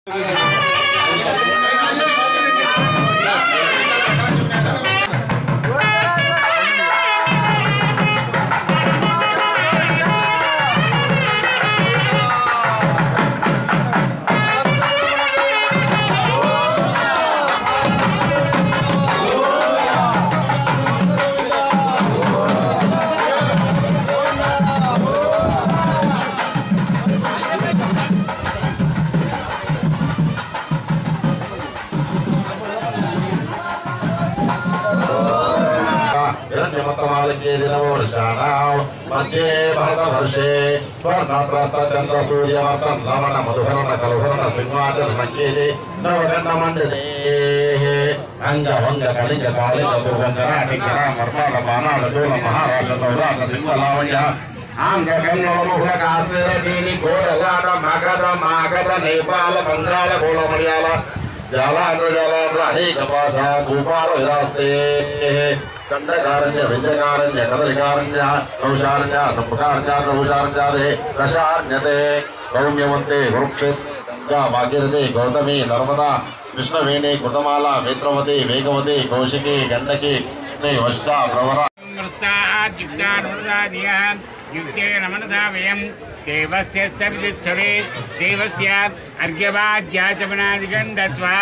हिरण्यमतमालिके दिनवर्षाणां मध्ये भरतवर्षे स्वर्णप्रस्थचन्द्रसूर्यवर्तन् लवण मधुभरण कलुभरण सिंहाचरणकेले नवगण्डमण्डले अङ्गभङ्ग कलिङ्ग कालिङ्ग सुभङ्गराटिङ्गरा मर्माल मानाल चोल महाराष्ट्र सौराष्ट्र सिंहलावण्य ఆంధ్రకన్నడముఖకాశీని కోడలాడ మగధ మాగధ నేపాల బంగాళ కోళమలయాల జలాంధ్ర జలాంధ్ర అనేక భాష భూపాల విరాస్తే కండకారణ్య విద్యకారణ్య కదలికారణ్య కౌశారణ్య సంపుకారణ్య కౌశారణ్యాదే దశారణ్యతే సౌమ్యవంతే కురుక్షేత్ర భాగీరథి గౌతమి నర్మదా కృష్ణవేణి కృతమాల మిత్రవతి వేగవతి కౌశికి గండకి వష్ట ప్రవర युक्तानुदादियां युक्ते नमनदा वयं देवस्य सविदित्सवे देवस्य अर्घ्यवाद्याचमनादिकं दत्वा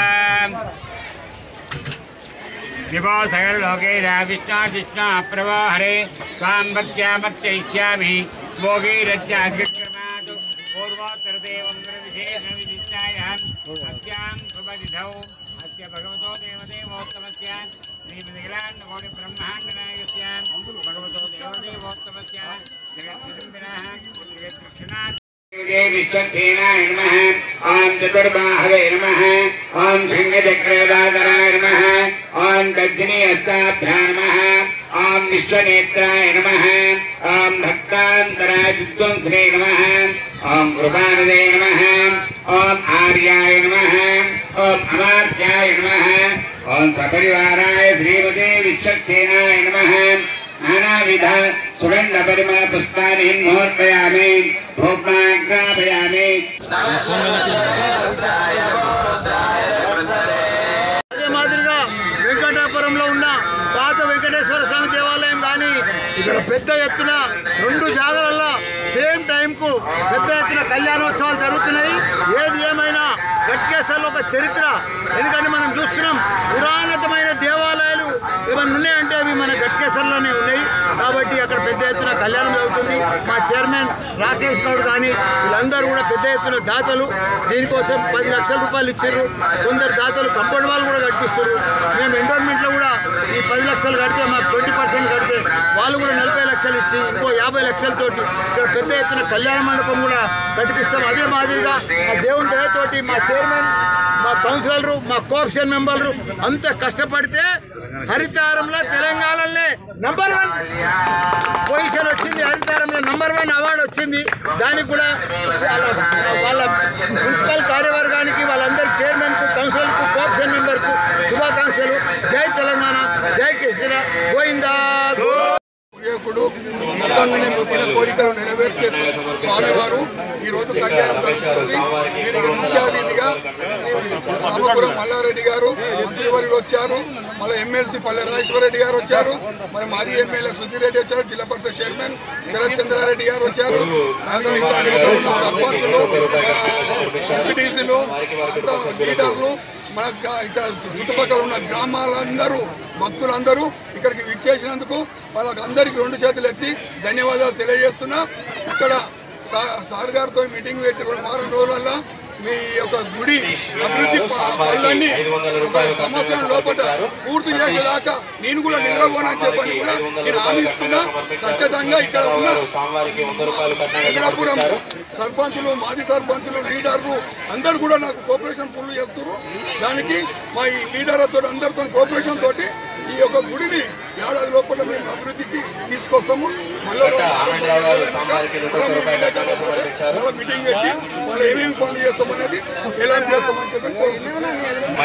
विभो सकललोकेन विष्णादिष्णा प्रभो हरे त्वां भक्त्यामर्चयिष्यामि भोगैरज्ञाद्विक्रमात् पूर्वोत्तरदेवं गुरुविशेषविशिष्टायाम् अस्यां शुभतिथौ अस्य भगवतो देवदेवोत्तमस्य श्रीमदिगलाण्डकोटिब्रह्माण्डनायकस्य भगवतो देवदेवोत्तमस्य जगत्कुटुम्बिनः जगत्कृष्णात् विश्वक्सेनाय नमः ॐ चतुर्बाहवे नमः ॐ शङ्खचक्रदाधराय नमः ॐ दक्षिणीहस्ताभ्यां नमः ॐ विश्वनेत्राय नमः ॐ भक्तान्तराजिद्वंसने नमः ॐ कृपानदे नमः ॐ आर्याय नमः ॐ अमात्याय नमः ॐ सपरिवाराय श्रीमते विश्वक्सेनाय नमः नानाविध सुगन्धपरिमल पुष्पाणि समर्पयामि भोग्नाग्रापयामि అదే మాదిరిగా వెంకటాపురంలో ఉన్న పాత వెంకటేశ్వర స్వామి దేవాలయం కానీ ఇక్కడ పెద్ద ఎత్తున రెండు జాగరల్లో సేమ్ టైంకు పెద్ద ఎత్తున కళ్యాణోత్సవాలు జరుగుతున్నాయి ఏది ఏమైనా గట్కేశ్వర్లో ఒక చరిత్ర ఎందుకంటే మనం చూస్తున్నాం పురాణతమైన దేవాలయాలు ఏమైనా ఉన్నాయంటే అవి మన గట్కేశ్వర్లోనే ఉన్నాయి కాబట్టి అక్కడ పెద్ద ఎత్తున కళ్యాణం జరుగుతుంది మా చైర్మన్ రాకేష్ గౌడ్ కానీ వీళ్ళందరూ కూడా పెద్ద ఎత్తున దాతలు దీనికోసం పది లక్షల రూపాయలు ఇచ్చారు కొందరు దాతలు కంపౌండ్ వాళ్ళు కూడా కట్టిస్తారు మేము ఎండోర్మెంట్లో కూడా ఈ పది లక్షలు కడితే మాకు ట్వంటీ పర్సెంట్ కడితే వాళ్ళు కూడా నలభై లక్షలు ఇచ్చి ఇంకో యాభై లక్షలతోటి ఇక్కడ పెద్ద ఎత్తున కళ్యాణ మండపం కూడా కట్టిపిస్తాం అదే మాదిరిగా ఆ దేవుని దయతోటి మా చైర్మన్ మా కౌన్సిలర్లు మా కోఆప్షన్ మెంబర్లు అంత కష్టపడితే హరితారంలో తెలంగాణలో నంబర్ వన్ పొజిషన్ వచ్చింది హరితారంలో నంబర్ వన్ అవార్డు వచ్చింది దానికి కూడా వాళ్ళ వాళ్ళ మున్సిపల్ కార్యవర్గానికి వాళ్ళందరి చైర్మన్కు కౌన్సిలర్కు కోఆప్షన్ మెంబర్కు శుభాకాంక్షలు జై తెలంగాణ జై కేసీఆర్ గోయిందా గో పూర్వీకుడు మొత్తంగానే మొక్కిన కోరికలు నెరవేర్చే స్వామివారు ఈ రోజు కళ్యాణం జరుగుతుంది దీనికి ముఖ్య అతిథిగా శ్రీ రామపురం మల్లారెడ్డి గారు మంత్రివర్యులు వచ్చారు మళ్ళీ ఎమ్మెల్సీ పల్లె రాజేశ్వరరెడ్డి గారు వచ్చారు మరి మాజీ ఎమ్మెల్యే సుధీర్ రెడ్డి వచ్చారు జిల్లా పరిషత్ చైర్మన్ శరత్ చంద్రారెడ్డి గారు వచ్చారు అలాగే ఇంకా అనేక ఉన్న సర్పంచులు ఎంపీటీసీలు అంతా లీడర్లు మన గా- ఇంకా చుట్టుపక్కల ఉన్న గ్రామాలందరూ భక్తులందరూ ఇక్కడికి విచ్చేసినందుకు వాళ్ళకి అందరికీ రెండు చేతులు ఎత్తి ధన్యవాదాలు తెలియజేస్తున్నా ఇక్కడ సా- సార్ గారితో మీటింగ్ పెట్టి కూడా వారం రోజులల్లో మీ యొక్క గుడి అభివృద్ధి ప- పనులన్నీ ఒక సంవత్సరం లోపల పూర్తి చేసేదాకా నేను కూడా నిద్రపోనని చెప్పని కూడా నేను హామీ ఇస్తున్నా ఖచ్చితంగా ఇక్కడ ఉన్న వెంకటాపురం సర్పంచులు మాజీ సర్పంచులు లీడర్లు అందరూ కూడా నాకు కోఆపరేషన్ ఫుల్ చేస్తున్నారు దానికి మా ఈ లీడర్లతో అందరితో కోఆపరేషన్ తోటి ఈ యొక్క గుడిని ఏడాది లోపల మేము అభివృద్ధికి తీసుకొస్తాము మళ్ళీ ఒక వారం పదిహేను రోజులైనాక మళ్ళీ మేము విలేకరులతోటి మళ్ళీ మీటింగ్ పెట్టి వాళ్ళు ఏమేమి పనులు చేస్తామనేది ఎలా చేస్తామని చెప్పి కోరుకుంటున్నాం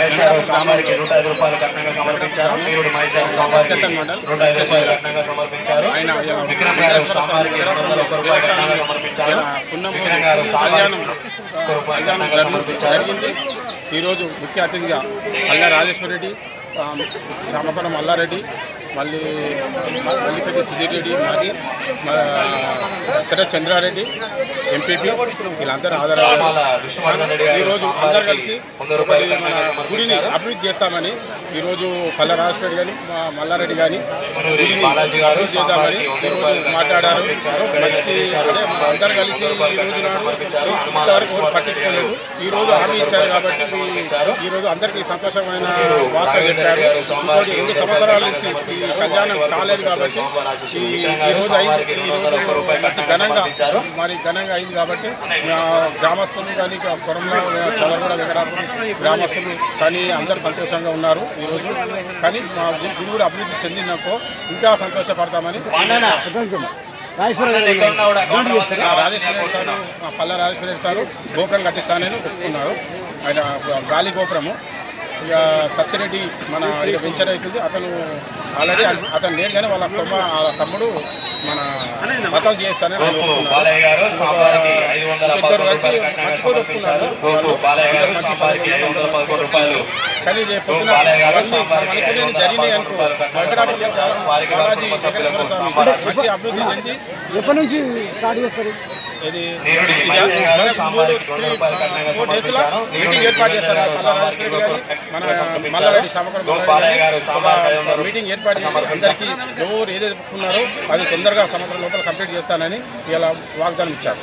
మహేశ్వరరావు స్వామివారికి నూట ఐదు రూపాయలు కట్నంగా సమర్పించారు వీరుడు మహేశ్వరరావు స్వామివారికి నూట ఐదు రూపాయలు కట్నంగా సమర్పించారు విక్రమ్ గారు స్వామివారికి రెండు వందల ఒక్క రూపాయలు కట్నంగా సమర్పించారు విక్రమ్ గారు స్వామివారికి ఒక్క రూపాయి కట్నంగా సమర్పించారు జరిగింది ఈరోజు ముఖ్య అతిథిగా అల్లా రాజేశ్వరరెడ్డి ఆ, చామకొండ మల్లారెడ్డి మళ్ళీ మల్లిపెట్టి సుధీర్ రెడ్డి మాది చట చంద్రారెడ్డి ఎంపీపీ వీళ్ళందరూ ఆధారాలు రామాల విష్ణువర్ధన్ రెడ్డి గారు ఈరోజు అందరు కలిసి స్వామివారికి వంద రూపాయలు మన కట్నంగా గుడిని సమర్పించారు అభివృద్ధి చేస్తామని ఈరోజు పల్ల రాజపేట కానీ మల్లారెడ్డి కానీ మునూరి బాలాజీ గారు స్వామివారికి వంద రూపాయలు కట్నంగా మాట్లాడారు సమర్పించారు గడి వెంకటేశ్వర అందరు స్వామివారికి కలిసి వంద రూపాయలు కట్నంగా సమర్పించారు హనుమాల ఇంతవరకు విష్ణువర్ధన్ రెడ్డి గారు పట్టించుకోలేదు ఈ రోజు హామీ ఇచ్చారు కాబట్టి ఈ రోజు అందరికీ సంతోషమైన వార్త రాఘవేంద్ర రెడ్డి గారు చెప్పారు సోమవారికి ఇంకోటి రెండు వంద సంవత్సరాల రూపాయలు నుంచి ఈ సమర్పించారు. కళ్యాణం వరకు కాలేదు కాబట్టి సోమవారం ఆశీస్సులు. ఈ విక్రమ్ ఈ గారు రోజు సోమవారికి అయింది ఈ రెండు వందల ఒక్క రోజు రూపాయలు మంచి కట్నంగా ఘనంగా సమర్పించారు. మరి ఘనంగా అయింది కాబట్టి మా గ్రామస్తులు కానీ కొరంలో చదవగూడ వెంకటాపురం గ్రామస్తులు కానీ అందరూ సంతోషంగా ఉన్నారు ఈరోజు కానీ మా గు- గుడి కూడా అభివృద్ధి చెందినప్పుడు ఇంకా సంతోషపడతామని అన్ననా? అన్ననా ఎక్కడ ఉన్నా కూడా కౌంటర్ వద్దకు రావాల్సిందిగా రాజేశ్వర సార్ కోరుచున్నాం. పల్ల రాజేశ్వర సార్ గోపురం కట్టిస్తానని ఒప్పుకున్నారు ఆయన గాలి గోపురము ఇక సత్యరెడ్డి మన ఇక వెంచర్ అవుతుంది అతను ఆల్రెడీ అతను లేడు కానీ వాళ్ళ కుమ్మ వాళ్ళ తమ్ముడు మన మతం చేస్తానని ఆయన గోపు ఒప్పుకున్నారు. బాలయ్య గారు స్వామివారికి ఐదు వందల ఇద్దరు పదకొండు వచ్చి రూపాయలు కట్నంగా మర్చిపోయి సమర్పించారు ఒప్పుకున్నారు. గోపు బాలయ్య గారు స్వామివారికి ఐదు వందల పదకొండు రూపాయలు కానీ రేపు గోపు పొద్దున బాలయ్య గారు అవన్నీ స్వామివారికి ఐదు అనుకునేది వందల జరిగినాయి పదకొండు అనుకో రూపాయలు కట్నంగా వెంకటాపురంలో సమర్పించారు వారికి వారి బాలాజీ కుటుంబ సభ్యులకు వెంకటేశ్వర స్వామి స్వామివారి మంచి అభివృద్ధి చెంది ఎప్పటి నుంచి స్టార్ట్ చేస్తారు ఇది నీరుడి ఇది మైసయ్య గారు దాదాపు స్వామివారికి మూడు- రెండు రూపాయలు కట్నంగా మూడు డేస్లో సమర్పించారు నీరుడి మీటింగ్ ఏర్పాటు చేస్తారు గారు స్వామివారికి మన ఒక మన కట్నంగా సమర్పించారు మల్లారెడ్డి శ్యామకరణ గోపు బాలయ్య గారు స్వామివారికి ఐదు వందల మీటింగ్ ఏర్పాటు చేసి సమర్పించారు అందరికీ ఎవరు ఏదైతే చెప్తున్నారో అది తొందరగా సంవత్సరం లోపల కంప్లీట్ చేస్తానని ఇలా వాగ్దానం ఇచ్చారు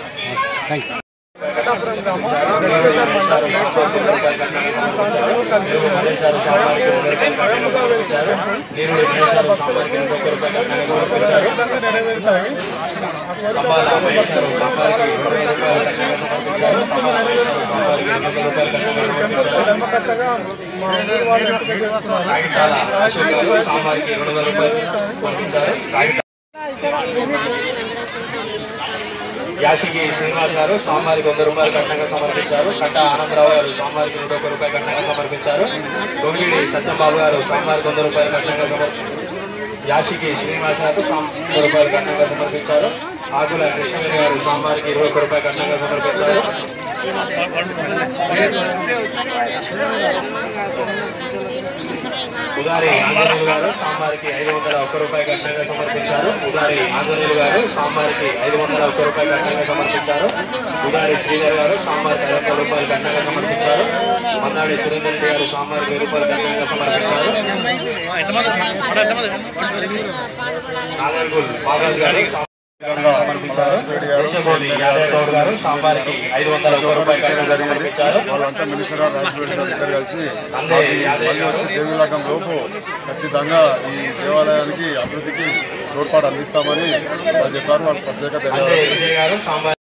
నీరుడి మహేశ్వర స్వామివారికి రెండు ఒక్క రూపాయలు కట్నంగా సమర్పించారు కంబాల మహేశ్వర స్వామివారికి రెండు వేల రూపాయలు కట్నంగా సమర్పించారు కంబాల మహేశ్వర స్వామివారికి రెండు వందల రూపాయలు కట్నంగా సమర్పించారు కాగితాల అశోక్ గారు స్వామివారికి రెండు వందల రూపాయలు సమర్పించారు కాగితాల యాసికి శ్రీనివాస్ గారు స్వామివారికి వంద రూపాయలు కట్నంగా సమర్పించారు కట్ట ఆనందరావు గారు స్వామివారికి నూట ఒక్క రూపాయలు కట్నంగా సమర్పించారు గొంగిడి సత్యంబాబు గారు స్వామివారికి వంద రూపాయలు కట్నంగా సమర్పించారు యాసికి శ్రీనివాస్ గారు స్వామి వంద రూపాయలు కట్నంగా సమర్పించారు ఆకుల కృష్ణవేణి గారు స్వామివారికి ఇరవై ఒక్క రూపాయలు కట్నంగా సమర్పించారు ఉదారి ఆంజనేయులు గారు స్వామివారికి ఐదు వందల ఒక్క రూపాయి కట్నంగా సమర్పించారు ఉదారి ఆంజనేయులు గారు స్వామివారికి ఐదు వందల ఒక్క రూపాయి కట్నంగా సమర్పించారు ఉదారి శ్రీధర్ గారు స్వామివారికి ఐదు వందల రూపాయలు కట్నంగా సమర్పించారు మన్నాడి సురేందర్ రెడ్డి గారు స్వామివారికి వెయ్యి రూపాయలు కట్నంగా సమర్పించారు నాగర్గుల్ బాగాజ్ గారు స్వామి- సమర్పించారు దేశకోటి యాదవ్ గౌడ్ గారు స్వామివారికి ఐదు వందల ఒక్క రూపాయి కట్నంగా సమర్పించారు వాళ్ళంతా మినిస్టర్ గారు రాజపేట సార్ దగ్గర కలిసి అందే యాదవ్ మళ్ళీ వచ్చి దేవిలాకం లోపు ఖచ్చితంగా ఈ దేవాలయానికి అభివృద్ధికి తోడ్పాటు అందిస్తామని వాళ్ళు చెప్పారు వాళ్ళు ప్రత్యేక అందే ధన్యవాదాలు విజయ్ గారు స్వామివారి